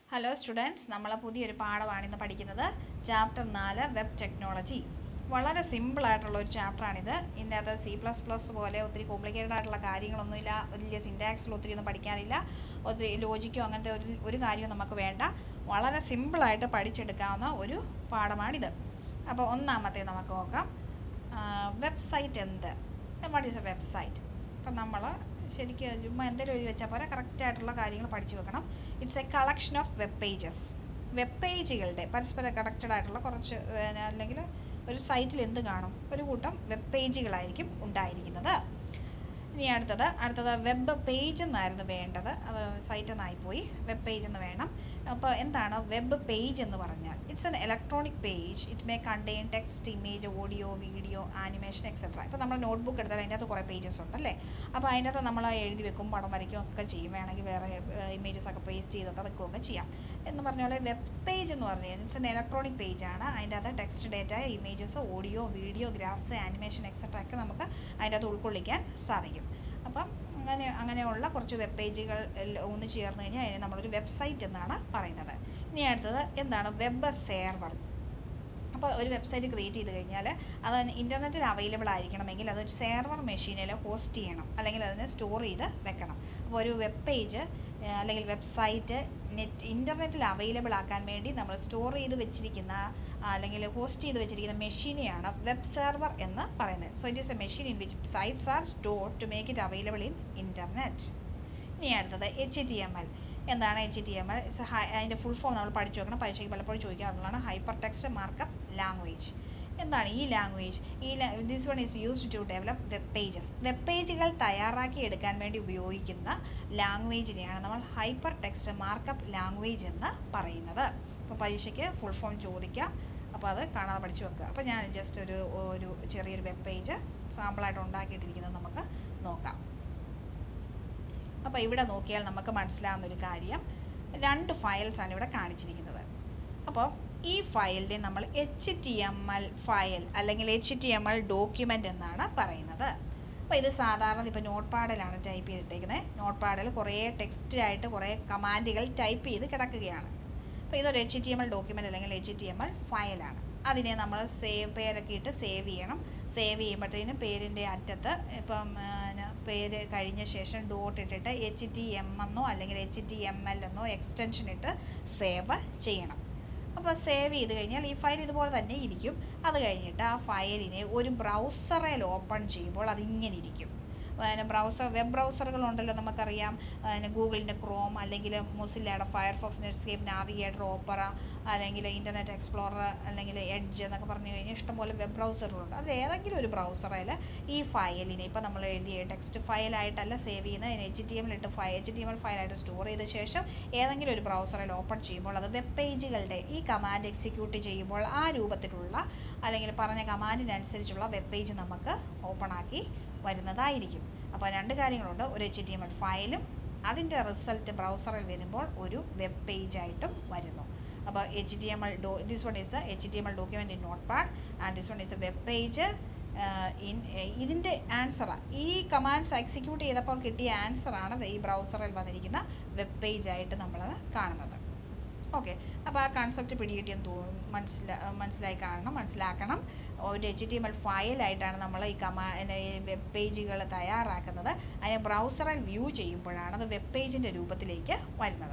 hello students നമ്മൾ പുതിയൊരു പാഠമാണ് ഇന്ന് പഠിക്കുന്നത് ചാപ്റ്റർ നാല് വെബ് ടെക്നോളജി വളരെ സിമ്പിൾ ആയിട്ടുള്ള ഒരു ചാപ്റ്ററാണിത് ഇതിൻ്റെ അകത്ത് സി പ്ലസ് പ്ലസ് പോലെ ഒത്തിരി കോംപ്ലിക്കേറ്റഡ് ആയിട്ടുള്ള കാര്യങ്ങളൊന്നുമില്ല വലിയ സിൻറ്റാക്സിൽ ഒത്തിരി ഒന്നും പഠിക്കാനില്ല ഒത്തിരി ലോജിക്കോ അങ്ങനത്തെ ഒരു ഒരു കാര്യവും നമുക്ക് വേണ്ട വളരെ സിമ്പിളായിട്ട് പഠിച്ചെടുക്കാവുന്ന ഒരു പാഠമാണിത് അപ്പോൾ ഒന്നാമത്തെ നമുക്ക് നോക്കാം വെബ്സൈറ്റ് എന്ത് വാട്ട് ഈസ് എ വെബ്സൈറ്റ് അപ്പം നമ്മൾ ശരിക്കും ചുമ്മാ എന്തെങ്കിലും എഴുതി വെച്ചാൽ പോലെ കറക്റ്റ് ആയിട്ടുള്ള കാര്യങ്ങൾ പഠിച്ചു വെക്കണം it's a collection of web pages web പേജുകളുടെ പരസ്പരം കണക്റ്റഡ് ആയിട്ടുള്ള കുറച്ച് പിന്നെ അല്ലെങ്കിൽ ഒരു സൈറ്റിൽ എന്ത് കാണും ഒരു കൂട്ടം വെബ് പേജുകളായിരിക്കും ഉണ്ടായിരിക്കുന്നത് ഇനി അടുത്തത് അടുത്തത് വെബ് പേജ് എന്നായിരുന്നു വേണ്ടത് അത് സൈറ്റ് എന്നായിപ്പോയി വെബ് പേജ് എന്ന് വേണം അപ്പോൾ എന്താണ് വെബ് പേജ് എന്ന് പറഞ്ഞാൽ it's an electronic page it may contain text image audio video animation etcetera ഇപ്പോൾ നമ്മൾ നോട്ട്ബുക്ക് എടുത്താൽ അതിൻ്റെ അകത്ത് കുറേ പേജസ് ഉണ്ടല്ലേ അപ്പോൾ അതിൻ്റെ അകത്ത് നമ്മൾ എഴുതി വെക്കും പടം വരയ്ക്കും ഒക്കെ ചെയ്യും വേണമെങ്കിൽ വേറെ ഇമേജസ് ഒക്കെ പേസ്റ്റ് ചെയ്തൊക്കെ വെക്കുകയൊക്കെ ചെയ്യാം എന്ന് പറഞ്ഞ പോലെ വെബ് പേജ് എന്ന് പറഞ്ഞു കഴിഞ്ഞാൽ ഇറ്റ്സ് എൻ ഇലക്ട്രോണിക് പേജാണ് അതിൻ്റെ അകത്ത് text data images audio video graphs animation etcetera ഒക്കെ നമുക്ക് അതിൻ്റെ അകത്ത് ഉൾക്കൊള്ളിക്കാൻ സാധിക്കും അപ്പം അങ്ങനെ അങ്ങനെയുള്ള കുറച്ച് വെബ് പേജുകൾ ഒന്ന് ചേർന്ന് കഴിഞ്ഞാൽ അതിനെ നമ്മളൊരു വെബ്സൈറ്റ് എന്നാണ് പറയുന്നത് ഇനി അടുത്തത് എന്താണ് വെബ് സെർവർ അപ്പോൾ ഒരു വെബ്സൈറ്റ് ക്രിയേറ്റ് ചെയ്ത് കഴിഞ്ഞാൽ അത് ഇൻ്റർനെറ്റിൽ അവൈലബിൾ ആയിരിക്കണമെങ്കിൽ അത് സെർവർ മെഷീനിൽ ഹോസ്റ്റ് ചെയ്യണം അല്ലെങ്കിൽ അതിനെ സ്റ്റോർ ചെയ്ത് വെക്കണം അപ്പോൾ ഒരു വെബ് പേജ് അല്ലെങ്കിൽ വെബ്സൈറ്റ് നെറ്റ് ഇൻ്റർനെറ്റിൽ അവൈലബിൾ ആക്കാൻ വേണ്ടി നമ്മൾ സ്റ്റോർ ചെയ്ത് വെച്ചിരിക്കുന്ന അല്ലെങ്കിൽ ഹോസ്റ്റ് ചെയ്ത് വെച്ചിരിക്കുന്ന മെഷീനെയാണ് വെബ് സെർവർ എന്ന് പറയുന്നത് so it is a machine in which sites are store to make it available in internet ഇനി അടുത്തത് എച്ച് ടി എം എൽ എന്താണ് H T M L it's high അതിൻ്റെ ഫുൾ ഫോം നമ്മൾ പഠിച്ചു വെക്കണം പരീക്ഷയ്ക്ക് പലപ്പോഴും ചോദിക്കാറുള്ളതാണ് ഹൈപ്പർ ടെക്സ്റ്റ് മാർക്കപ്പ് ലാംഗ്വേജ് എന്താണ് ഈ ലാംഗ്വേജ് ഈ this one is used to develop web pages web പേജുകൾ തയ്യാറാക്കി എടുക്കാൻ വേണ്ടി ഉപയോഗിക്കുന്ന ലാംഗ്വേജിനെയാണ് നമ്മൾ ഹൈപ്പർ ടെക്സ്റ്റ് മാർക്കപ്പ് ലാംഗ്വേജ് എന്ന് പറയുന്നത് അപ്പോൾ പരീക്ഷയ്ക്ക് ഫുൾ ഫോം ചോദിക്കാം അപ്പോൾ അത് കാണാതെ പഠിച്ചു വെക്കുക അപ്പോൾ ഞാൻ ജസ്റ്റ് ഒരു ഒരു ചെറിയൊരു വെബ് പേജ് സാമ്പിളായിട്ട് ഉണ്ടാക്കിയിട്ടിരിക്കുന്നത് നമുക്ക് നോക്കാം അപ്പോൾ ഇവിടെ നോക്കിയാൽ നമുക്ക് മനസ്സിലാവുന്ന ഒരു കാര്യം രണ്ട് ഫയൽസാണ് ഇവിടെ കാണിച്ചിരിക്കുന്നത് അപ്പോൾ ഈ ഫയലിനെ നമ്മൾ H T M L file അല്ലെങ്കിൽ H T M L document എന്നാണ് പറയുന്നത് അപ്പോൾ ഇത് സാധാരണ ഇപ്പോൾ നോട്ട് പാഡിലാണ് ടൈപ്പ് ചെയ്തിട്ടേക്കുന്നത് നോട്ട് പാഡിൽ കുറേ ടെക്സ്റ്റായിട്ട് കുറേ കമാൻഡുകൾ ടൈപ്പ് ചെയ്ത് കിടക്കുകയാണ് അപ്പോൾ ഇതൊരു H T M L document അല്ലെങ്കിൽ എച്ച് ടി എം എൽ ഫയലാണ് അതിനെ നമ്മൾ സേവ് പേരൊക്കെ ഇട്ട് സേവ് ചെയ്യണം സേവ് ചെയ്യുമ്പോഴത്തേനും പേരിൻ്റെ അറ്റത്ത് ഇപ്പം പേര് കഴിഞ്ഞ ശേഷം ഡോട്ട് ഇട്ടിട്ട് എച്ച് ടി എം എന്നോ അല്ലെങ്കിൽ എച്ച് ടി എം എൽ എന്നോ എക്സ്റ്റൻഷൻ ഇട്ട് സേവ് ചെയ്യണം അപ്പോൾ സേവ് ചെയ്ത് കഴിഞ്ഞാൽ ഈ ഫയൽ ഇതുപോലെ തന്നെ ഇരിക്കും അത് കഴിഞ്ഞിട്ട് ആ ഫയലിനെ ഒരു ബ്രൗസറിൽ ഓപ്പൺ ചെയ്യുമ്പോൾ അതിങ്ങനെ ഇരിക്കും പിന്നെ ബ്രൗസർ വെബ് ബ്രൗസറുകളുണ്ടല്ലോ നമുക്കറിയാം പിന്നെ ഗൂഗിളിൻ്റെ ക്രോം അല്ലെങ്കിൽ മൊസില്ലയുടെ ഫയർഫോക്സ് നെറ്റ്സ്കേപ്പ് നാവിഗേറ്റർ ഓപ്പറ അല്ലെങ്കിൽ ഇൻ്റർനെറ്റ് എക്സ്പ്ലോറർ അല്ലെങ്കിൽ എഡ്ജ് എന്നൊക്കെ പറഞ്ഞു കഴിഞ്ഞാൽ ഇഷ്ടംപോലെ വെബ് ബ്രൗസറുകളുണ്ട് അത് ഏതെങ്കിലും ഒരു ബ്രൗസറിൽ ഈ ഫയലിനെ ഇപ്പോൾ നമ്മൾ എഴുതിയ ടെക്സ്റ്റ് ഫയലായിട്ടല്ല സേവ് ചെയ്യുന്നത് എച്ച് ടി എം ഇട്ട് file H T M L ഫയലായിട്ട് സ്റ്റോർ ചെയ്ത ശേഷം ഏതെങ്കിലും ഒരു ബ്രൗസറിൽ ഓപ്പൺ ചെയ്യുമ്പോൾ അത് വെബ് പേജുകളുടെ ഈ കമാൻഡ് എക്സിക്യൂട്ട് ചെയ്യുമ്പോൾ ആ രൂപത്തിലുള്ള അല്ലെങ്കിൽ പറഞ്ഞ കമാൻഡിനനുസരിച്ചുള്ള വെബ് പേജ് നമുക്ക് ഓപ്പൺ ആക്കി വരുന്നതായിരിക്കും അപ്പോൾ രണ്ട് കാര്യങ്ങളുണ്ട് ഒരു എച്ച് ടി എം എൽ ഫയലും അതിൻ്റെ റിസൾട്ട് ബ്രൗസറിൽ വരുമ്പോൾ ഒരു വെബ് പേജായിട്ടും വരുന്നു അപ്പോൾ എച്ച് ടി എം എൽ ഡോ this one is a H T M L document in notepad and this one is a web page in ഇതിൻ്റെ ആൻസറാണ് ഈ കമാൻഡ്സ് എക്സിക്യൂട്ട് ചെയ്തപ്പോൾ കിട്ടിയ ആൻസറാണ് ഈ ബ്രൗസറിൽ വന്നിരിക്കുന്ന വെബ് പേജായിട്ട് നമ്മൾ കാണുന്നത് ഓക്കെ അപ്പോൾ ആ കൺസെപ്റ്റ് പിടികിട്ടിയെന്ന് തോന്നുന്നു മനസ്സിലാ മനസ്സിലായി കാണണം മനസ്സിലാക്കണം ഒരു എച്ച് ടി എം എൽ ഫയലായിട്ടാണ് നമ്മൾ ഈ കമാ വെബ് പേജുകൾ തയ്യാറാക്കുന്നത് അതിനെ ബ്രൗസറിൽ വ്യൂ ചെയ്യുമ്പോഴാണ് അത് വെബ് പേജിൻ്റെ രൂപത്തിലേക്ക് വരുന്നത്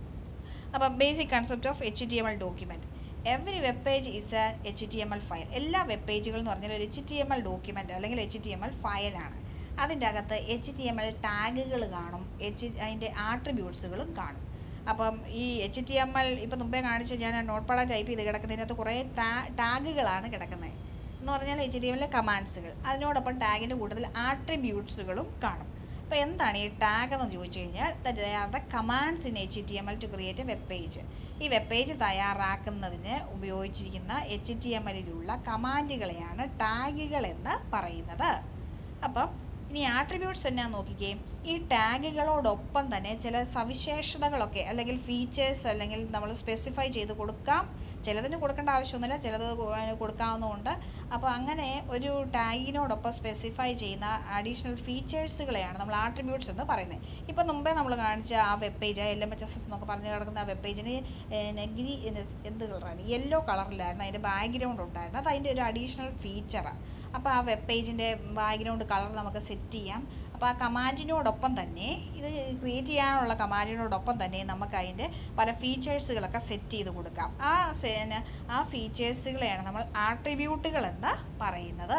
അപ്പോൾ basic concept of H T M L document every web page is a H T M L file എല്ലാ വെബ് പേജുകൾ എന്ന് പറഞ്ഞാൽ ഒരു H T M L document അല്ലെങ്കിൽ എച്ച് ടി എം എൽ ഫയലാണ് അതിൻ്റെ അകത്ത് എച്ച് ടി എം എൽ ടാഗുകൾ കാണും എച്ച് അതിൻ്റെ ആട്രിബ്യൂട്ട്സുകളും കാണും അപ്പം ഈ എച്ച് ടി എം എൽ ഇപ്പം മുമ്പേ കാണിച്ച ഞാൻ നോട്ട് പാടാൻ ടൈപ്പ് ചെയ്ത് കിടക്കുന്നതിനകത്ത് കുറേ ടാഗുകളാണ് കിടക്കുന്നത് എന്ന് പറഞ്ഞാൽ എച്ച് ടി എം എല്ലിലെ കമാൻഡ്സുകൾ അതിനോടൊപ്പം ടാഗിൻ്റെ കൂട്ടത്തിൽ ആട്രിബ്യൂട്ട്സുകളും കാണും അപ്പോൾ എന്താണ് ഈ ടാഗ് എന്ന് ചോദിച്ചു കഴിഞ്ഞാൽ that are the commands in H T M L to create a web page ഈ വെബ് പേജ് തയ്യാറാക്കുന്നതിന് ഉപയോഗിച്ചിരിക്കുന്ന എച്ച് ടി എം എല്ലിലുള്ള കമാൻഡുകളെയാണ് ടാഗുകൾ എന്ന് പറയുന്നത് അപ്പം ഇനി ആട്രിബ്യൂട്ട്സ് എന്നാ നോക്കിക്കേ ഈ ടാഗുകളോടൊപ്പം തന്നെ ചില സവിശേഷതകളൊക്കെ അല്ലെങ്കിൽ ഫീച്ചേഴ്സ് അല്ലെങ്കിൽ നമ്മൾ സ്പെസിഫൈ ചെയ്ത് കൊടുക്കാം ചിലതിന് കൊടുക്കേണ്ട ആവശ്യമൊന്നുമില്ല ചിലത് കൊ- കൊടുക്കാവുന്നതുകൊണ്ട് അപ്പോൾ അങ്ങനെ ഒരു ടാഗിനോടൊപ്പം സ്പെസിഫൈ ചെയ്യുന്ന അഡീഷണൽ ഫീച്ചേഴ്സുകളെയാണ് നമ്മൾ ആട്രിബ്യൂട്ട്സ് എന്ന് പറയുന്നത് ഇപ്പം മുമ്പേ നമ്മൾ കാണിച്ച ആ web page L M H S S എന്നൊക്കെ പറഞ്ഞു കിടക്കുന്ന ആ വെബ് പേജിന് ഗ്രീ എന്ത് കളറാണ് യെല്ലോ കളറിലായിരുന്നു അതിൻ്റെ ബാക്ക്ഗ്രൗണ്ട് ഉണ്ടായിരുന്നു അത് അതിൻ്റെ ഒരു അഡീഷണൽ ഫീച്ചറാണ് അപ്പോൾ ആ വെബ് പേജിൻ്റെ ബാക്ക്ഗ്രൗണ്ട് കളർ നമുക്ക് സെറ്റ് ചെയ്യാം അപ്പോൾ ആ കമാൻഡിനോടൊപ്പം തന്നെ ഇത് ക്രിയേറ്റ് ചെയ്യാനുള്ള കമാൻഡിനോടൊപ്പം തന്നെ നമുക്ക് അതിൻ്റെ പല ഫീച്ചേഴ്സുകളൊക്കെ സെറ്റ് ചെയ്ത് കൊടുക്കാം ആ സേ- ആ ഫീച്ചേഴ്സുകളെയാണ് നമ്മൾ ആട്രിബ്യൂട്ടുകൾ എന്ന് പറയുന്നത്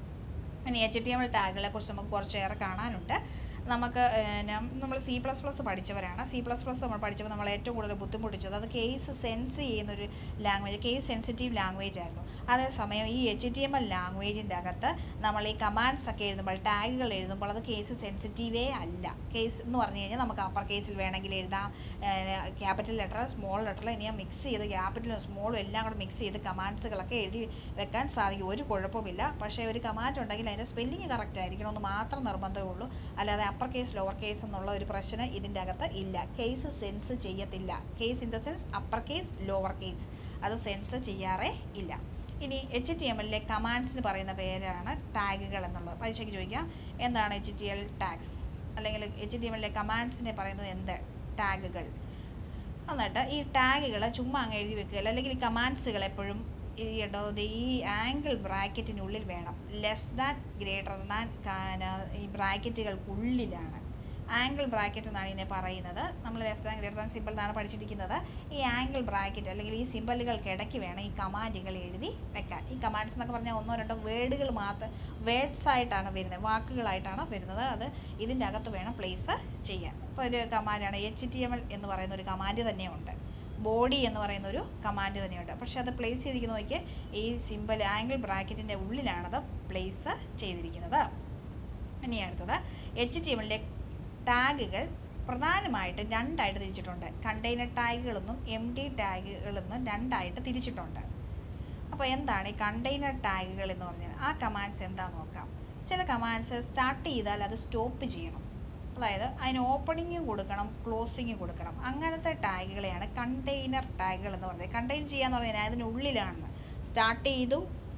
ഇനി എച്ച് ടി എം എൽ ടാഗുകളെ കുറിച്ച് നമുക്ക് കുറച്ചേറെ കാണാനുണ്ട് നമുക്ക് നമ്മൾ സി പ്ലസ് പ്ലസ് പഠിച്ചവരാണ് സി പ്ലസ് പ്ലസ് നമ്മൾ പഠിച്ചപ്പോൾ നമ്മൾ ഏറ്റവും കൂടുതൽ ബുദ്ധിമുട്ടിച്ചത് അത് കേസ് സെൻസ് ചെയ്യുന്നൊരു ലാംഗ്വേജ് കേസ് സെൻസിറ്റീവ് ലാംഗ്വേജ് ആയിരുന്നു അതേസമയം ഈ എച്ച് ടി എം എൽ ലാംഗ്വേജിൻ്റെ അകത്ത് നമ്മൾ ഈ കമാൻഡ്സ് ഒക്കെ എഴുതുമ്പോൾ ടാഗുകൾ എഴുതുമ്പോൾ അത് കേസ് സെൻസിറ്റീവേ അല്ല കേസ് എന്ന് പറഞ്ഞു കഴിഞ്ഞാൽ നമുക്ക് അപ്പർ കേസിൽ വേണമെങ്കിൽ എഴുതാം ക്യാപിറ്റൽ ലെറ്റർ സ്മോൾ ലെറ്ററിൽ ഇനി മിക്സ് ചെയ്ത് ക്യാപിറ്റലും സ്മോളും എല്ലാം കൂടെ മിക്സ് ചെയ്ത് കമാൻഡ്സുകളൊക്കെ എഴുതി വെക്കാൻ സാധിക്കും ഒരു കുഴപ്പമില്ല പക്ഷേ ഒരു കമാൻഡ് ഉണ്ടെങ്കിൽ അതിൻ്റെ സ്പെല്ലിങ് കറക്റ്റ് ആയിരിക്കണമെന്ന് മാത്രം നിർബന്ധമേ ഉള്ളൂ അല്ലാതെ അപ്പർ കേസ് ലോവർ കേസ് എന്നുള്ള ഒരു പ്രശ്നം ഇതിൻ്റെ അകത്ത് ഇല്ല കേസ് സെൻസ് ചെയ്യത്തില്ല case in the sense upper case lower case അത് സെൻസ് ചെയ്യാറേ ഇല്ല ഇനി എച്ച് ടി എമ്മിലെ കമാൻഡ്സിന് പറയുന്ന പേരാണ് ടാഗുകൾ എന്നുള്ളത് പരീക്ഷയ്ക്ക് ചോദിക്കാം എന്താണ് എച്ച് ടി എൽ ടാഗ്സ് അല്ലെങ്കിൽ എച്ച് ടി എമ്മിലെ കമാൻഡ്സിനെ പറയുന്നത് എന്ത് ടാഗുകൾ എന്നിട്ട് ഈ ടാഗുകൾ ചുമ്മാ അങ്ങ് എഴുതി വെക്കുക അല്ലെങ്കിൽ ഈ കമാൻഡ്സുകൾ എപ്പോഴും ഈ കേട്ടോ ദേ ഈ ആംഗിൾ ബ്രാക്കറ്റിനുള്ളിൽ വേണം ലെസ് ദാൻ ഗ്രേറ്റർ ദാൻ ഈ ബ്രാക്കറ്റുകൾക്കുള്ളിലാണ് ആംഗിൾ ബ്രാക്കറ്റ് എന്നാണ് ഇതിനെ പറയുന്നത് നമ്മൾ less than greater than simple എന്നാണ് പഠിച്ചിരിക്കുന്നത് ഈ ആംഗിൾ ബ്രാക്കറ്റ് അല്ലെങ്കിൽ ഈ സിമ്പിളുകൾക്ക് ഇടയ്ക്ക് വേണം ഈ കമാൻഡുകൾ എഴുതി വെക്കാൻ ഈ കമാൻഡ്സ് എന്നൊക്കെ പറഞ്ഞാൽ ഒന്നോ രണ്ടോ വേർഡുകൾ മാത്രം വേർഡ്സ് ആയിട്ടാണ് വരുന്നത് വാക്കുകളായിട്ടാണ് വരുന്നത് അത് ഇതിൻ്റെ അകത്ത് വേണം പ്ലേസ് ചെയ്യാൻ ഇപ്പോൾ ഒരു കമാൻഡാണ് എച്ച് ടി എം എൽ എന്ന് പറയുന്ന ഒരു കമാൻഡ് തന്നെയുണ്ട് ബോഡി എന്ന് പറയുന്ന ഒരു കമാൻഡ് തന്നെയുണ്ട് പക്ഷെ അത് പ്ലേസ് ചെയ്തിരിക്കുന്ന നോക്കി ഈ സിമ്പിൾ ആംഗിൾ ബ്രാക്കറ്റിൻ്റെ ഉള്ളിലാണത് പ്ലേസ് ചെയ്തിരിക്കുന്നത് ഇനി അടുത്തത് എച്ച് ടി എമ്മിലെ ടാഗുകൾ പ്രധാനമായിട്ട് രണ്ടായിട്ട് തിരിച്ചിട്ടുണ്ട് കണ്ടെയ്നർ ടാഗുകളെന്നും എം ടി ടാഗുകളെന്നും രണ്ടായിട്ട് തിരിച്ചിട്ടുണ്ട് അപ്പോൾ എന്താണ് ഈ കണ്ടെയ്നർ ടാഗുകൾ എന്ന് പറഞ്ഞാൽ ആ കമാൻഡ്സ് എന്താണെന്ന് നോക്കാം ചില കമാൻഡ്സ് സ്റ്റാർട്ട് ചെയ്താൽ അത് സ്റ്റോപ്പ് ചെയ്യണം അതായത് അതിന് ഓപ്പണിങ്ങും കൊടുക്കണം ക്ലോസിങ്ങും കൊടുക്കണം അങ്ങനത്തെ ടാഗുകളെയാണ് കണ്ടെയ്നർ ടാഗുകൾ എന്ന് പറയുന്നത് കണ്ടെയ്ൻ ചെയ്യാന്ന് പറഞ്ഞാൽ അതിനുള്ളിലാണ് സ്റ്റാർട്ട് ചെയ്തു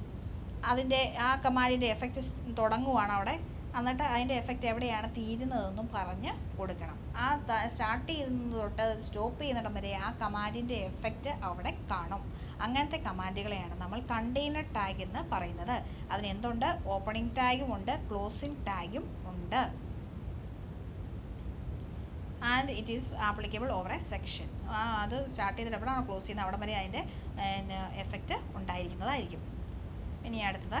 അതിൻ്റെ ആ കമാൻഡിൻ്റെ എഫക്റ്റ് തുടങ്ങുവാണ് അവിടെ എന്നിട്ട് അതിൻ്റെ എഫക്റ്റ് എവിടെയാണ് തീരുന്നതെന്നും പറഞ്ഞ് കൊടുക്കണം ആ സ്റ്റാർട്ട് ചെയ്യുന്നത് തൊട്ട് സ്റ്റോപ്പ് ചെയ്യുന്നിടം വരെ ആ കമാൻഡിൻ്റെ എഫക്റ്റ് അവിടെ കാണും അങ്ങനത്തെ കമാൻഡുകളെയാണ് നമ്മൾ കണ്ടെയ്നർ ടാഗ് എന്ന് പറയുന്നത് അതിന് എന്തുണ്ട് ഓപ്പണിംഗ് ടാഗും ഉണ്ട് ക്ലോസിംഗ് ടാഗും ഉണ്ട് and it is applicable over a section അത് സ്റ്റാർട്ട് ചെയ്തിട്ട് എവിടെയാണോ ക്ലോസ് ചെയ്യുന്നത് അവിടെ വരെ അതിൻ്റെ എഫക്റ്റ് ഉണ്ടായിരിക്കുന്നതായിരിക്കും ഇനി അടുത്തത്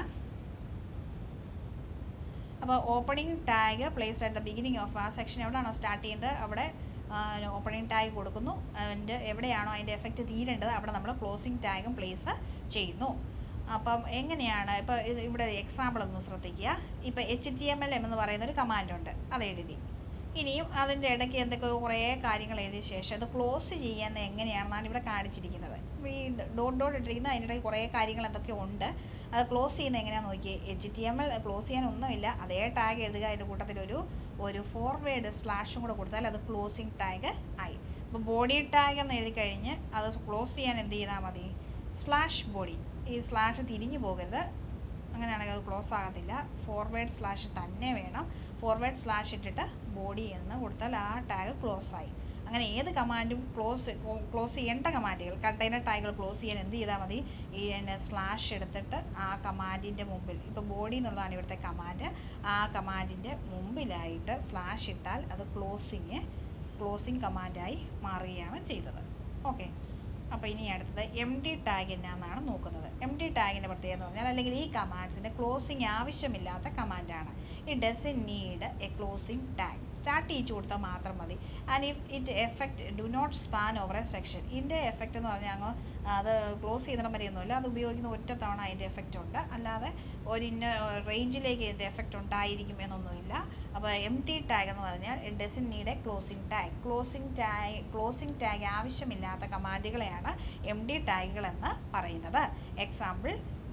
അപ്പോൾ opening tag place at the beginning of ആ സെക്ഷൻ എവിടെയാണോ സ്റ്റാർട്ട് ചെയ്യേണ്ടത് അവിടെ ഓപ്പണിംഗ് ടാഗ് കൊടുക്കുന്നു അതിൻ്റെ എവിടെയാണോ അതിൻ്റെ എഫക്റ്റ് തീരേണ്ടത് അവിടെ നമ്മൾ ക്ലോസിംഗ് ടാഗും പ്ലേസ് ചെയ്യുന്നു അപ്പം എങ്ങനെയാണ് ഇപ്പോൾ ഇത് ഇവിടെ എക്സാമ്പിൾ ഒന്ന് ശ്രദ്ധിക്കുക ഇപ്പോൾ എച്ച് ടി എം എൽ എന്ന് പറയുന്ന ഒരു കമാൻഡുണ്ട് അത് എഴുതി ഇനിയും അതിൻ്റെ ഇടയ്ക്ക് എന്തൊക്കെയോ കുറേ കാര്യങ്ങൾ എഴുതിയ ശേഷം അത് ക്ലോസ് ചെയ്യാൻ എങ്ങനെയാണെന്നാണ് ഇവിടെ കാണിച്ചിരിക്കുന്നത് ഈ ഡോട്ട് ഡോട്ട് ഇട്ടിരിക്കുന്ന അതിൻ്റെ ഇടയിൽ കുറേ കാര്യങ്ങൾ എന്തൊക്കെയോ ഉണ്ട് അത് ക്ലോസ് ചെയ്യുന്നത് എങ്ങനെയാണെന്ന് നോക്കിയേ H T M L close ചെയ്യാൻ ഒന്നുമില്ല അതേ ടാഗ് എഴുതുക അതിൻ്റെ കൂട്ടത്തിലൊരു ഒരു ഫോർവേഡ് സ്ലാഷും കൂടെ കൊടുത്താൽ അത് ക്ലോസിങ് ടാഗ് ആയി അപ്പോൾ ബോഡി ടാഗ് എന്ന് എഴുതി കഴിഞ്ഞ് അത് ക്ലോസ് ചെയ്യാൻ എന്ത് ചെയ്താൽ മതി സ്ലാഷ് ബോഡി ഈ സ്ലാഷ് തിരിഞ്ഞു പോകരുത് അങ്ങനെയാണെങ്കിൽ അത് ക്ലോസ് ആകത്തില്ല ഫോർവേഡ് സ്ലാഷ് തന്നെ വേണം ഫോർവേഡ് സ്ലാഷ് ഇട്ടിട്ട് ബോഡി എന്ന് കൊടുത്താൽ ആ ടാഗ് ക്ലോസ് ആയി അങ്ങനെ ഏത് കമാൻഡും ക്ലോസ് ക്ലോസ് ചെയ്യേണ്ട കമാൻഡുകൾ കണ്ടെയ്നർ ടാഗുകൾ ക്ലോസ് ചെയ്യാൻ എന്ത് ചെയ്താൽ മതി ഈ സ്ലാഷ് എടുത്തിട്ട് ആ കമാൻഡിൻ്റെ മുമ്പിൽ ഇപ്പോൾ ബോഡി എന്നുള്ളതാണ് ഇവിടുത്തെ കമാൻഡ് ആ കമാൻഡിൻ്റെ മുമ്പിലായിട്ട് സ്ലാഷ് ഇട്ടാൽ അത് ക്ലോസിങ് ക്ലോസിങ് കമാൻഡായി മാറുകയാണ് ചെയ്തത് ഓക്കെ അപ്പോൾ ഇനി അടുത്തത് എം ഡി ടാഗ് എന്നാണ് നോക്കുന്നത് എം ഡി ടാഗിൻ്റെ പ്രത്യേകത എന്ന് പറഞ്ഞാൽ അല്ലെങ്കിൽ ഈ കമാൻഡ്സിൻ്റെ ക്ലോസിങ് ആവശ്യമില്ലാത്ത കമാൻഡാണ് ഈ doesn't need a closing tag start ചെയ്യിച്ചു കൊടുത്താൽ മാത്രം മതി and if it effect do not span over a section ഇതിൻ്റെ എഫക്റ്റ് എന്ന് പറഞ്ഞാൽ അങ്ങ് അത് ക്ലോസ് ചെയ്യുന്നിടം വരെയൊന്നുമില്ല അത് ഉപയോഗിക്കുന്ന ഒറ്റ തവണ അതിൻ്റെ എഫക്റ്റ് ഉണ്ട് അല്ലാതെ ഒരു ഇന്ന റേഞ്ചിലേക്ക് ഇതിൻ്റെ എഫക്റ്റ് ഉണ്ടായിരിക്കും എന്നൊന്നുമില്ല അപ്പോൾ എം ടി ടാഗ് എന്ന് പറഞ്ഞാൽ it doesn't need a closing tag closing tag closing tag ആവശ്യമില്ലാത്ത കമാൻഡുകളെയാണ് എം ഡി ടാഗുകൾ എന്ന് പറയുന്നത് example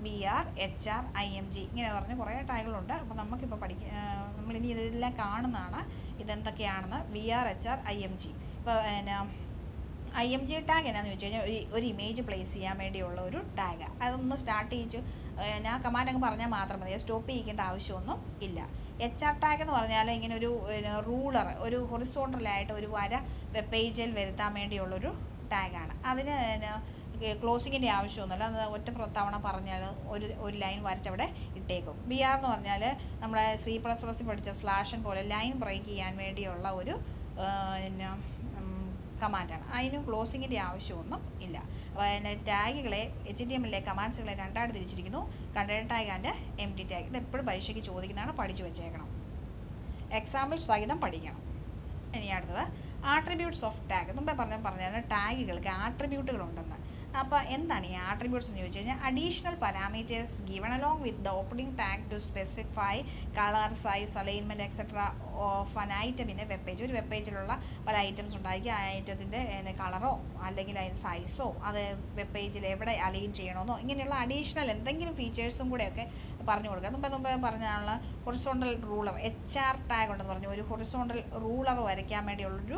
B R H R I M G ഇങ്ങനെ പറഞ്ഞ് കുറേ ടാഗുകളുണ്ട് അപ്പോൾ നമുക്കിപ്പോൾ പഠിക്കുക നമ്മളിനി ഇതെല്ലാം കാണുന്നതാണ് ഇതെന്തൊക്കെയാണെന്ന് B R H R I M G ഇപ്പോൾ പിന്നെ ഐ എം ജി ടാഗ് എന്നാന്ന് വെച്ച് കഴിഞ്ഞാൽ ഒരു ഒരു ഇമേജ് പ്ലേസ് ചെയ്യാൻ വേണ്ടിയുള്ള ഒരു ടാഗ് അതൊന്ന് സ്റ്റാർട്ട് ചെയ്യിച്ച് ഞാൻ കമാൻഡ് അങ്ങ് പറഞ്ഞാൽ മാത്രം മതി സ്റ്റോപ്പ് ചെയ്യിക്കേണ്ട ആവശ്യമൊന്നും ഇല്ല എച്ച് ആർ ടാഗ് എന്ന് പറഞ്ഞാൽ ഇങ്ങനെ ഒരു റൂളർ ഒരു ഹൊറിസോണ്ടലായിട്ട് ഒരു വര വെബ് പേജിൽ വരുത്താൻ വേണ്ടിയുള്ളൊരു ടാഗാണ് അതിന് ക്ലോസിങ്ങിൻ്റെ ആവശ്യമൊന്നുമില്ല അത് ഒറ്റ പ്ര- തവണ പറഞ്ഞാൽ ഒരു ഒരു ലൈൻ വരച്ചവിടെ ഇട്ടേക്കും ബി ആർ എന്ന് പറഞ്ഞാൽ നമ്മുടെ സി പ്ലസ് പ്ലസ് പഠിച്ച സ്ലാഷൻ പോലെ ലൈൻ ബ്രേക്ക് ചെയ്യാൻ വേണ്ടിയുള്ള ഒരു ആ, പിന്നെ കമാൻഡാണ് അതിന് ക്ലോസിങ്ങിൻ്റെ ആവശ്യമൊന്നും ഇല്ല അപ്പോൾ അതിൻ്റെ ടാഗുകളെ എച്ച് ടി എമ്മിലെ കമാൻഡ്സുകളെ രണ്ടായിട്ട് തിരിച്ചിരിക്കുന്നു content tag and empty tag ഇത് എപ്പോഴും പരീക്ഷയ്ക്ക് ചോദിക്കുന്നതാണ് പഠിച്ചു വെച്ചേക്കണം എക്സാമ്പിൾ സഹിതം പഠിക്കണം ഇനി അടുത്തത് ആട്രിബ്യൂട്ട്സ് ഓഫ് ടാഗ് മുമ്പേ പറഞ്ഞ പറഞ്ഞാൽ ടാഗുകൾക്ക് ആട്രിബ്യൂട്ടുകൾ ഉണ്ടെന്ന് അപ്പോൾ എന്താണ് ഈ ആട്രിബ്യൂട്ട്സ് എന്ന് ചോദിച്ചു കഴിഞ്ഞാൽ additional parameters given along with the opening tag to specify colour size alignment etcetera of an ഐറ്റമിൻ്റെ വെബ് പേജ് ഒരു വെബ് പേജിലുള്ള പല ഐറ്റംസ് ഉണ്ടായിരിക്കും ആ ഐറ്റത്തിൻ്റെ കളറോ അല്ലെങ്കിൽ അതിൻ്റെ സൈസോ അത് വെബ് പേജിൽ എവിടെ അലൈൻ ചെയ്യണമെന്നോ ഇങ്ങനെയുള്ള അഡീഷണൽ എന്തെങ്കിലും ഫീച്ചേഴ്സും കൂടെയൊക്കെ പറഞ്ഞു കൊടുക്കുക മുമ്പ് മുമ്പ് പറഞ്ഞാലുള്ള horizontal ruler H R tag ഉണ്ടെന്ന് പറഞ്ഞു ഒരു ഹൊറിസോണ്ടൽ റൂളർ വരയ്ക്കാൻ വേണ്ടിയുള്ളൊരു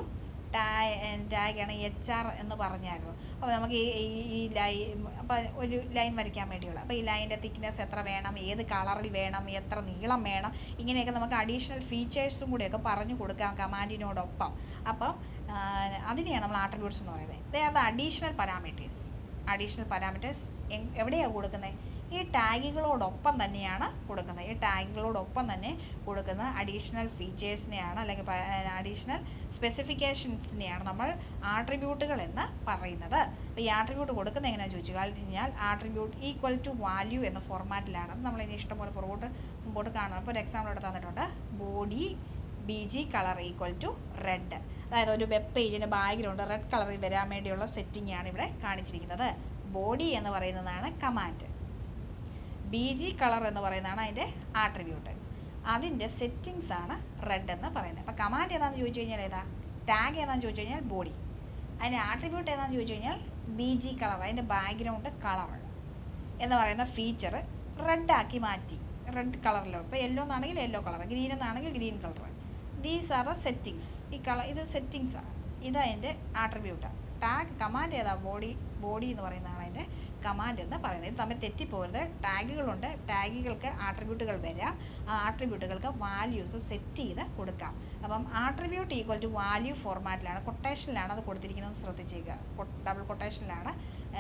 ടാഗാണ് എച്ച് ആർ എന്ന് പറഞ്ഞായിരുന്നു അപ്പോൾ നമുക്ക് ഈ ഈ- ഈ ലൈൻ അപ്പോൾ ഒരു ലൈൻ വരയ്ക്കാൻ വേണ്ടിയുള്ള അപ്പോൾ ഈ ലൈനിൻ്റെ തിക്നെസ് എത്ര വേണം ഏത് കളറിൽ വേണം എത്ര നീളം വേണം ഇങ്ങനെയൊക്കെ നമുക്ക് അഡീഷണൽ ഫീച്ചേഴ്സും കൂടിയൊക്കെ പറഞ്ഞു കൊടുക്കാം കമാൻഡിനോടൊപ്പം അപ്പം ആ, അതിനെയാണ് നമ്മൾ ആട്രിബ്യൂട്ട്സ് എന്ന് പറയുന്നത് they are the additional parameters additional parameters എവിടെയാണ് കൊടുക്കുന്നത് ഈ ടാഗുകളോടൊപ്പം തന്നെയാണ് കൊടുക്കുന്നത് ഈ ടാഗുകളോടൊപ്പം തന്നെ കൊടുക്കുന്ന അഡീഷണൽ ഫീച്ചേഴ്സിനെയാണ് അല്ലെങ്കിൽ അഡീഷണൽ സ്പെസിഫിക്കേഷൻസിനെയാണ് നമ്മൾ ആട്രിബ്യൂട്ടുകൾ എന്ന് പറയുന്നത് അപ്പോൾ ഈ ആട്രിബ്യൂട്ട് കൊടുക്കുന്നത് എങ്ങനെയാണെന്ന് ചോദിച്ചു കഴിഞ്ഞാൽ ആട്രിബ്യൂട്ട് ഈക്വൽ ടു വാല്യൂ എന്ന ഫോർമാറ്റിലാണ് നമ്മൾ ഇനി ഇഷ്ടംപോലെ പുറകോട്ട് മുമ്പോട്ട് കാണണം അപ്പോൾ ഒരു എക്സാമ്പിൾ ഇവിടെ തന്നിട്ടുണ്ട് body B G colour equal to red അതായത് ഒരു വെബ് പേജിൻ്റെ ബാക്ക്ഗ്രൗണ്ട് റെഡ് കളറിൽ വരാൻ വേണ്ടിയുള്ള സെറ്റിംഗ് ആണ് ഇവിടെ കാണിച്ചിരിക്കുന്നത് ബോഡി എന്ന് പറയുന്നതാണ് കമാൻഡ് ബി ജി കളർ എന്ന് പറയുന്നതാണ് അതിൻ്റെ ആട്രിബ്യൂട്ട് അതിൻ്റെ സെറ്റിങ്സ് ആണ് റെഡ് എന്ന് പറയുന്നത് അപ്പോൾ കമാൻഡ് ഏതാണെന്ന് ചോദിച്ചു കഴിഞ്ഞാൽ ഏതാ ടാഗ് ഏതാണെന്ന് ചോദിച്ചു കഴിഞ്ഞാൽ ബോഡി അതിൻ്റെ ആട്രിബ്യൂട്ട് ഏതാണെന്ന് ചോദിച്ചു കഴിഞ്ഞാൽ ബി ജി കളർ അതിൻ്റെ ബാക്ക്ഗ്രൗണ്ട് കളർ എന്ന് പറയുന്ന ഫീച്ചർ റെഡ് ആക്കി മാറ്റി റെഡ് കളറിലോ ഇപ്പോൾ യെല്ലോ എന്നാണെങ്കിൽ യെല്ലോ കളർ ഗ്രീൻ എന്നാണെങ്കിൽ green colour these are the settings ഈ കളർ ഇത് സെറ്റിങ്സ് ആണ് ഇത് അതിൻ്റെ ആട്രിബ്യൂട്ടാണ് ടാഗ് കമാൻഡ് ഏതാ ബോഡി ബോഡി എന്ന് പറയുന്നതാണ് അതിൻ്റെ കമാൻഡ് എന്ന് പറയുന്നത് ഇത് തമ്മിൽ തെറ്റിപ്പോകരുത് ടാഗുകളുണ്ട് ടാഗുകൾക്ക് ആട്രിബ്യൂട്ടുകൾ വരാം ആ ആട്രിബ്യൂട്ടുകൾക്ക് വാല്യൂസ് സെറ്റ് ചെയ്ത് കൊടുക്കാം അപ്പം ആട്രിബ്യൂട്ട് ഈക്വൽ ടു വാല്യൂ ഫോർമാറ്റിലാണ് കൊട്ടേഷനിലാണ് അത് കൊടുത്തിരിക്കുന്നത് ശ്രദ്ധിച്ചേക്കുക ഡബിൾ കൊട്ടേഷനിലാണ്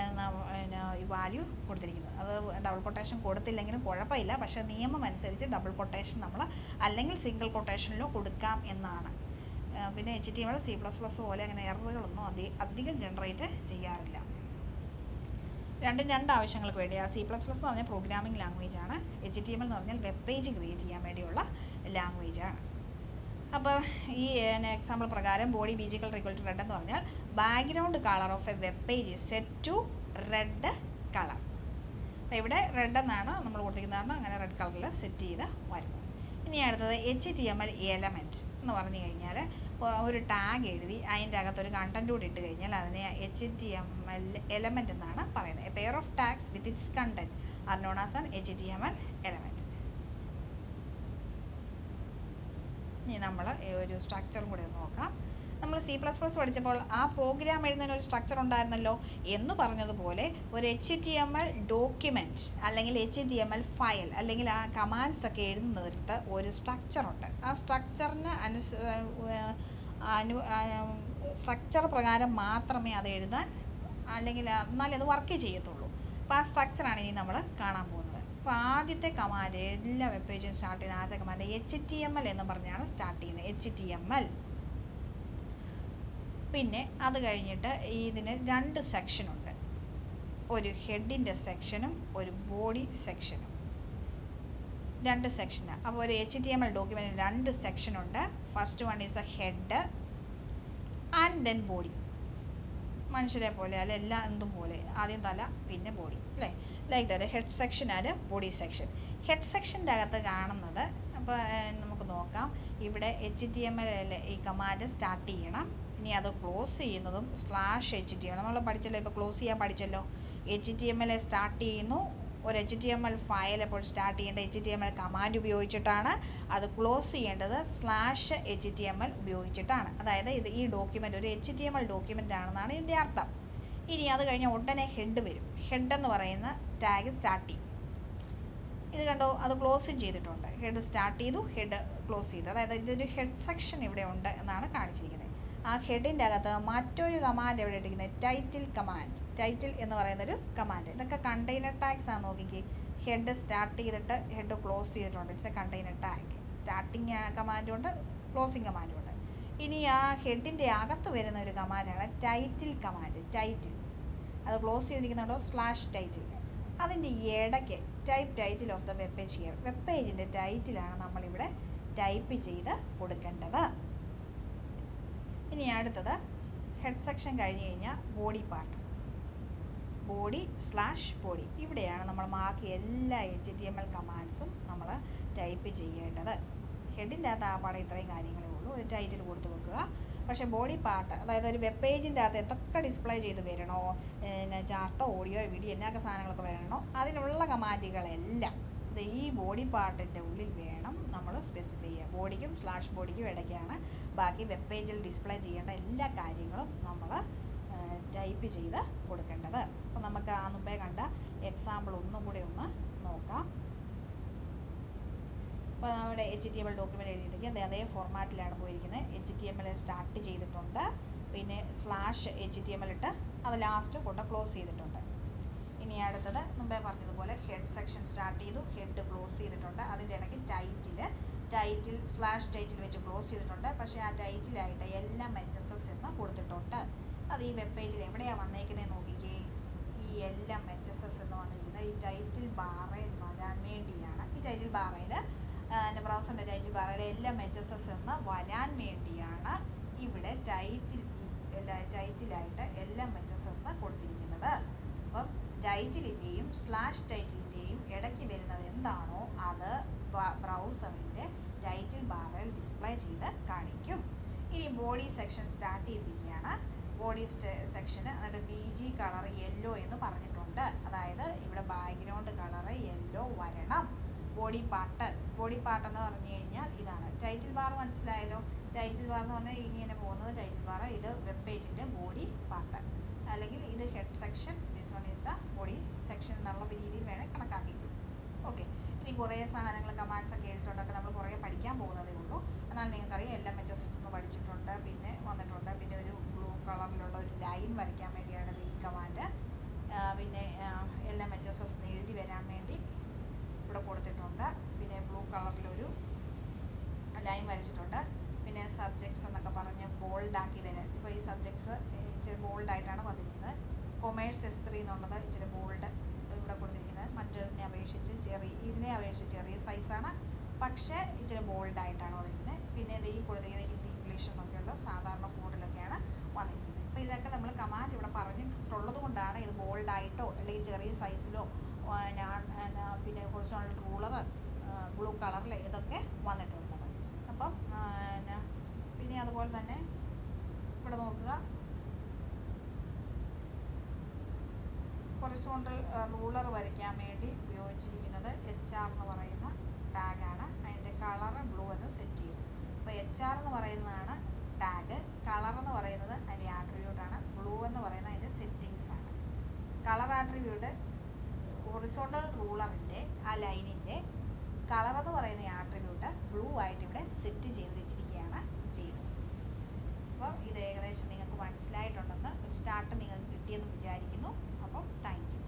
ഈ വാല്യൂ കൊടുത്തിരിക്കുന്നത് അത് ഡബിൾ കൊട്ടേഷൻ കൊടുത്തില്ലെങ്കിലും കുഴപ്പമില്ല പക്ഷേ നിയമം അനുസരിച്ച് ഡബിൾ കൊട്ടേഷൻ നമ്മൾ അല്ലെങ്കിൽ സിംഗിൾ കൊട്ടേഷനിലോ കൊടുക്കാം എന്നാണ് ആ, പിന്നെ H T M L C plus plus പോലെ അങ്ങനെ എററുകളൊന്നും അധി അധികം ജനറേറ്റ് ചെയ്യാറില്ല രണ്ടും രണ്ട് ആവശ്യങ്ങൾക്ക് വേണ്ടിയാണ് സി പ്ലസ് പ്ലസ് എന്ന് പറഞ്ഞാൽ പ്രോഗ്രാമിംഗ് ലാംഗ്വേജ് ആണ് എച്ച് ടി എം എൽ എന്ന് പറഞ്ഞാൽ വെബ് പേജ് ക്രിയേറ്റ് ചെയ്യാൻ വേണ്ടിയുള്ള ലാംഗ്വേജ് ആണ് അപ്പോൾ ഈ എക്സാമ്പിൾ പ്രകാരം body B G colour equal to red എന്ന് പറഞ്ഞാൽ background colour of a web page set to red colour അപ്പോൾ ഇവിടെ റെഡ് എന്നാണ് നമ്മൾ കൊടുത്തിരിക്കുന്നതാണ് അങ്ങനെ റെഡ് കളറിൽ സെറ്റ് ചെയ്ത് വരുന്നത് ഇനി അടുത്തത് H T M L element എന്ന് പറഞ്ഞു കഴിഞ്ഞാൽ ഒരു ടാഗ് എഴുതി അതിൻ്റെ അകത്ത് ഒരു കണ്ടൻറ് കൂടി ഇട്ട് കഴിഞ്ഞാൽ അതിനെ H T M L element എന്നാണ് പറയുന്നത് a pair of tags with its content are known as an H T M L element ഇനി നമ്മൾ ഒരു സ്ട്രക്ചറും കൂടി ഒന്ന് നോക്കാം നമ്മൾ സി പ്ലസ് പ്ലസ് പഠിച്ചപ്പോൾ ആ പ്രോഗ്രാം എഴുതുന്നതിന് ഒരു സ്ട്രക്ചർ ഉണ്ടായിരുന്നല്ലോ എന്ന് പറഞ്ഞതുപോലെ ഒരു H T M L document അല്ലെങ്കിൽ H T M L file അല്ലെങ്കിൽ ആ കമാൻഡ്സ് ഒക്കെ എഴുതുന്നിടത്ത് ഒരു സ്ട്രക്ചറുണ്ട് ആ സ്ട്രക്ചറിന് അനുസ അനു സ്ട്രക്ചർ പ്രകാരം മാത്രമേ അത് എഴുതാൻ അല്ലെങ്കിൽ എന്നാലേ അത് വർക്ക് ചെയ്യത്തുള്ളൂ അപ്പോൾ ആ സ്ട്രക്ചറാണ് ഇനി നമ്മൾ കാണാൻ പോകുന്നത് അപ്പോൾ ആദ്യത്തെ കമാൻഡ് എല്ലാ വെബ് പേജും സ്റ്റാർട്ട് ചെയ്യുന്ന ആദ്യത്തെ command H T M L എന്ന് പറഞ്ഞാണ് സ്റ്റാർട്ട് ചെയ്യുന്നത് എച്ച് ടി എം എൽ പിന്നെ അത് കഴിഞ്ഞിട്ട് ഇതിന് രണ്ട് സെക്ഷനുണ്ട് ഒരു ഹെഡിൻ്റെ സെക്ഷനും ഒരു ബോഡി സെക്ഷനും രണ്ട് സെക്ഷനാണ് അപ്പോൾ ഒരു എച്ച് ടി എം എൽ ഡോക്യുമെൻറ്റിന് രണ്ട് സെക്ഷനുണ്ട് first one is a head and then body മനുഷ്യരെ പോലെ അല്ല എല്ലാ എന്തും പോലെ ആദ്യം തല പിന്നെ ബോഡി അല്ലേ like that head section and body section head സെക്ഷൻ്റെ അകത്ത് കാണുന്നത് അപ്പോൾ നമുക്ക് നോക്കാം ഇവിടെ എച്ച് ടി എം എൽ ഈ കമാൻഡ് സ്റ്റാർട്ട് ചെയ്യണം ഇനി അത് ക്ലോസ് ചെയ്യുന്നതും സ്ലാഷ് എച്ച് ടി എം നമ്മൾ പഠിച്ചല്ലോ ഇപ്പോൾ ക്ലോസ് ചെയ്യാൻ പഠിച്ചല്ലോ H T M L start ചെയ്യുന്നു ഒരു H T M L file എപ്പോൾ സ്റ്റാർട്ട് ചെയ്യേണ്ട H T M L command ഉപയോഗിച്ചിട്ടാണ് അത് ക്ലോസ് ചെയ്യേണ്ടത് slash H T M L ഉപയോഗിച്ചിട്ടാണ് അതായത് ഇത് ഈ ഡോക്യുമെൻ്റ് ഒരു H T M L document ആണെന്നാണ് ഇതിൻ്റെ അർത്ഥം ഇനി അത് കഴിഞ്ഞ് ഉടനെ ഹെഡ് വരും ഹെഡ് എന്ന് പറയുന്ന ടാഗ് സ്റ്റാർട്ട് ചെയ്യും ഇത് കണ്ടോ അത് ക്ലോസും ചെയ്തിട്ടുണ്ട് ഹെഡ് സ്റ്റാർട്ട് ചെയ്തു ഹെഡ് ക്ലോസ് ചെയ്തു അതായത് ഇതൊരു ഹെഡ് സെക്ഷൻ ഇവിടെ ഉണ്ട് എന്നാണ് കാണിച്ചിരിക്കുന്നത് ആ ഹെഡിൻ്റെ അകത്ത് മറ്റൊരു കമാൻഡ് എവിടെ ഇട്ടിരിക്കുന്നത് ടൈറ്റിൽ കമാൻഡ് ടൈറ്റിൽ എന്ന് പറയുന്നൊരു കമാൻഡ് ഇതൊക്കെ കണ്ടെയ്നർ ടാഗ്സ് ആണ് നോക്കിക്കേ ഹെഡ് സ്റ്റാർട്ട് ചെയ്തിട്ട് ഹെഡ് ക്ലോസ് ചെയ്തിട്ടുണ്ട് it's a container tag starting കമാൻഡും ഉണ്ട് ക്ലോസിങ് കമാൻഡും ഉണ്ട് ഇനി ആ ഹെഡിൻ്റെ അകത്ത് വരുന്ന ഒരു കമാൻഡാണ് ടൈറ്റിൽ കമാൻഡ് ടൈറ്റിൽ അത് ക്ലോസ് ചെയ്തിരിക്കുന്നുണ്ടോ സ്ലാഷ് ടൈറ്റിൽ അതിൻ്റെ ഇടയ്ക്ക് type title of the web page here web പേജിൻ്റെ ടൈറ്റിലാണ് നമ്മളിവിടെ ടൈപ്പ് ചെയ്ത് കൊടുക്കേണ്ടത് ഇനി അടുത്തത് ഹെഡ് സെക്ഷൻ കഴിഞ്ഞ് കഴിഞ്ഞാൽ body part body slash body ഇവിടെയാണ് നമ്മൾ മാർക്ക് എല്ലാ എച്ച് ടി എം എൽ കമാൻഡ്സും നമ്മൾ ടൈപ്പ് ചെയ്യേണ്ടത് ഹെഡിൻ്റെ അകത്ത് ആ പാടെ ഇത്രയും കാര്യങ്ങളേ ഉള്ളൂ ഒരു ടൈറ്റിൽ കൊടുത്ത് വെക്കുക പക്ഷേ ബോഡി പാർട്ട് അതായത് ഒരു വെബ് പേജിൻ്റെ അകത്ത് എന്തൊക്കെ ഡിസ്പ്ലേ ചെയ്ത് വരണോ പിന്നെ ചാർട്ടോ ഓഡിയോ വീഡിയോ എന്നൊക്കെ സാധനങ്ങളൊക്കെ വരണോ അതിനുള്ള കമാൻഡുകളെല്ലാം ഇത് ഈ ബോഡി പാർട്ടിൻ്റെ ഉള്ളിൽ വേണം നമ്മൾ സ്പെസിഫൈ ചെയ്യുക ബോഡിക്കും സ്ലാഷ് ബോഡിക്കും ഇടയ്ക്കാണ് ബാക്കി വെബ് പേജിൽ ഡിസ്പ്ലേ ചെയ്യേണ്ട എല്ലാ കാര്യങ്ങളും നമ്മൾ ടൈപ്പ് ചെയ്ത് കൊടുക്കേണ്ടത് അപ്പോൾ നമുക്ക് ആ മുമ്പേ കണ്ട എക്സാമ്പിൾ ഒന്നും കൂടി ഒന്ന് നോക്കാം അപ്പോൾ നമ്മുടെ H T M L document എഴുതിയിട്ടുണ്ട് അതേ ഫോർമാറ്റിലാണ് പോയിരിക്കുന്നത് H T M L start ചെയ്തിട്ടുണ്ട് പിന്നെ slash H T M L ഇട്ട് അത് ലാസ്റ്റ് കൊണ്ട് ക്ലോസ് ചെയ്തിട്ടുണ്ട് ഇനി അടുത്തത് മുമ്പേ പറഞ്ഞതുപോലെ ഹെഡ് സെക്ഷൻ സ്റ്റാർട്ട് ചെയ്തു ഹെഡ് ക്ലോസ് ചെയ്തിട്ടുണ്ട് അതിൻ്റെ ഇടയ്ക്ക് ടൈറ്റിൽ ടൈറ്റിൽ സ്ലാഷ് ടൈറ്റിൽ വെച്ച് ക്ലോസ് ചെയ്തിട്ടുണ്ട് പക്ഷേ ആ ടൈറ്റിലായിട്ട് എല്ലാം എച്ച് എസ് എസ് എന്ന് കൊടുത്തിട്ടുണ്ട് അത് ഈ വെബ് പേജിൽ എവിടെയാണ് വന്നേക്കുന്നത് നോക്കിക്കേ ഈ എല്ലാം എച്ച് എസ് എസ് എന്ന് വന്നിരിക്കുന്നത് ഈ ടൈറ്റിൽ ബാറയിൽ വരാൻ വേണ്ടിയാണ് ഈ ടൈറ്റിൽ ബാറയിൽ എൻ്റെ ബ്രൗസറിൻ്റെ ടൈറ്റിൽ ബാറയിൽ എല്ലാം എച്ച് എസ് എസ് എന്ന് വരാൻ വേണ്ടിയാണ് ഇവിടെ ടൈറ്റിൽ ടൈറ്റിലായിട്ട് എല്ലാം എച്ച് എസ് എസ് കൊടുത്തിരിക്കുന്നത് അപ്പം ടൈറ്റിലിൻ്റെയും സ്ലാഷ് ടൈറ്റിലിൻ്റെയും ഇടയ്ക്ക് വരുന്നത് എന്താണോ അത് ബ്രൗസറിൻ്റെ ടൈറ്റിൽ ബാറിൽ ഡിസ്പ്ലേ ചെയ്ത് കാണിക്കും ഇനി ബോഡി സെക്ഷൻ സ്റ്റാർട്ട് ചെയ്തിരിക്കുകയാണ് ബോഡി സെക്ഷന് എന്നിട്ട് ബി ജി കളർ യെല്ലോ എന്ന് പറഞ്ഞിട്ടുണ്ട് അതായത് ഇവിടെ ബാക്ക്ഗ്രൗണ്ട് കളർ യെല്ലോ വരണം ബോഡി പാർട്ട് ബോഡി പാർട്ട് എന്ന് പറഞ്ഞു കഴിഞ്ഞാൽ ഇതാണ് ടൈറ്റിൽ ബാർ മനസ്സിലായല്ലോ ടൈറ്റിൽ ബാർ എന്ന് പറഞ്ഞാൽ ഇങ്ങനെ പോകുന്നത് ടൈറ്റിൽ ബാർ ഇത് വെബ് പേജിൻ്റെ ബോഡി പാർട്ട് അല്ലെങ്കിൽ ഇത് head section this one is the body section എന്നുള്ള രീതിയിൽ വേണേൽ കണക്കാക്കിക്കും ഓക്കെ ഇനി കുറേ സാധനങ്ങൾ കമാൻഡ്സ് ഒക്കെ എഴുതിയിട്ടുണ്ടൊക്കെ നമ്മൾ കുറേ പഠിക്കാൻ പോകുന്നതേ ഉള്ളൂ എന്നാൽ നിങ്ങൾക്കറിയാം എല്ലാം എച്ച് എസ് എസ് എന്ന് പഠിച്ചിട്ടുണ്ട് പിന്നെ വന്നിട്ടുണ്ട് പിന്നെ ഒരു ബ്ലൂ കളറിലുള്ള ഒരു ലൈൻ വരയ്ക്കാൻ വേണ്ടിയാണ് ഈ കമാൻഡ് പിന്നെ എല്ലാം എച്ച് എസ് എസ് എഴുതി വരാൻ വേണ്ടി ഇവിടെ കൊടുത്തിട്ടുണ്ട് പിന്നെ ബ്ലൂ കളറിലൊരു ലൈൻ വരച്ചിട്ടുണ്ട് പിന്നെ സബ്ജക്ട്സ് എന്നൊക്കെ പറഞ്ഞ് ബോൾഡാക്കി വരാൻ ഇപ്പോൾ ഈ സബ്ജക്ട്സ് ഇച്ചിരി ബോൾഡായിട്ടാണ് വന്നിരിക്കുന്നത് കൊമേഴ്സ് എസ് ത്രീ എന്നുള്ളത് ഇച്ചിരി ബോൾഡ് ഇവിടെ കൊടുത്തിരിക്കുന്നത് മറ്റതിനെ അപേക്ഷിച്ച് ചെറിയ ഇതിനെ അപേക്ഷിച്ച് ചെറിയ സൈസാണ് പക്ഷേ ഇച്ചിരി ബോൾഡായിട്ടാണ് വന്നിരിക്കുന്നത് പിന്നെ ഇത് ഈ കൊടുത്തിരിക്കുന്ന ഹിന്ദി ഇംഗ്ലീഷ് എന്നൊക്കെയുള്ള സാധാരണ ഫോണിലൊക്കെയാണ് വന്നിരിക്കുന്നത് അപ്പോൾ ഇതൊക്കെ നമ്മൾ കമാൻഡ് ഇവിടെ പറഞ്ഞിട്ടുള്ളത് കൊണ്ടാണ് ഇത് ബോൾഡായിട്ടോ അല്ലെങ്കിൽ ചെറിയ സൈസിലോ പിന്നെ ഹൊറിസോണൽ റൂളർ ബ്ലൂ കളറിൽ ഇതൊക്കെ വന്നിട്ടുള്ളത് അപ്പം പിന്നെ അതുപോലെ തന്നെ ഇവിടെ നോക്കുക ഹൊറിസോണ്ടൽ റൂളർ വരയ്ക്കാൻ വേണ്ടി ഉപയോഗിച്ചിരിക്കുന്നത് എച്ച് ആർ എന്ന് പറയുന്ന ടാഗാണ് അതിൻ്റെ കളർ ബ്ലൂ എന്ന് സെറ്റ് ചെയ്യും അപ്പോൾ എച്ച് ആർ എന്ന് പറയുന്നതാണ് ടാഗ് കളർ എന്ന് പറയുന്നത് അതിൻ്റെ ആട്രിബ്യൂട്ടാണ് ബ്ലൂ എന്ന് പറയുന്നത് അതിൻ്റെ സെറ്റിങ്സ് ആണ് കളർ ആട്രിബ്യൂട്ട് ഹൊറിസോണ്ടൽ റൂളറിൻ്റെ ആ ലൈനിൻ്റെ കളർ എന്ന് പറയുന്ന ആട്രിബ്യൂട്ട് ബ്ലൂ ആയിട്ട് ഇവിടെ സെറ്റ് ചെയ്ത് വെച്ചിരിക്കുകയാണ് ചെയ്യുന്നത് അപ്പോൾ ഇത് ഏകദേശം നിങ്ങൾക്ക് മനസ്സിലായിട്ടുണ്ടെന്ന് ഒരു സ്റ്റാർട്ട് നിങ്ങൾക്ക് കിട്ടിയെന്ന് വിചാരിക്കുന്നു അപ്പം താങ്ക് യു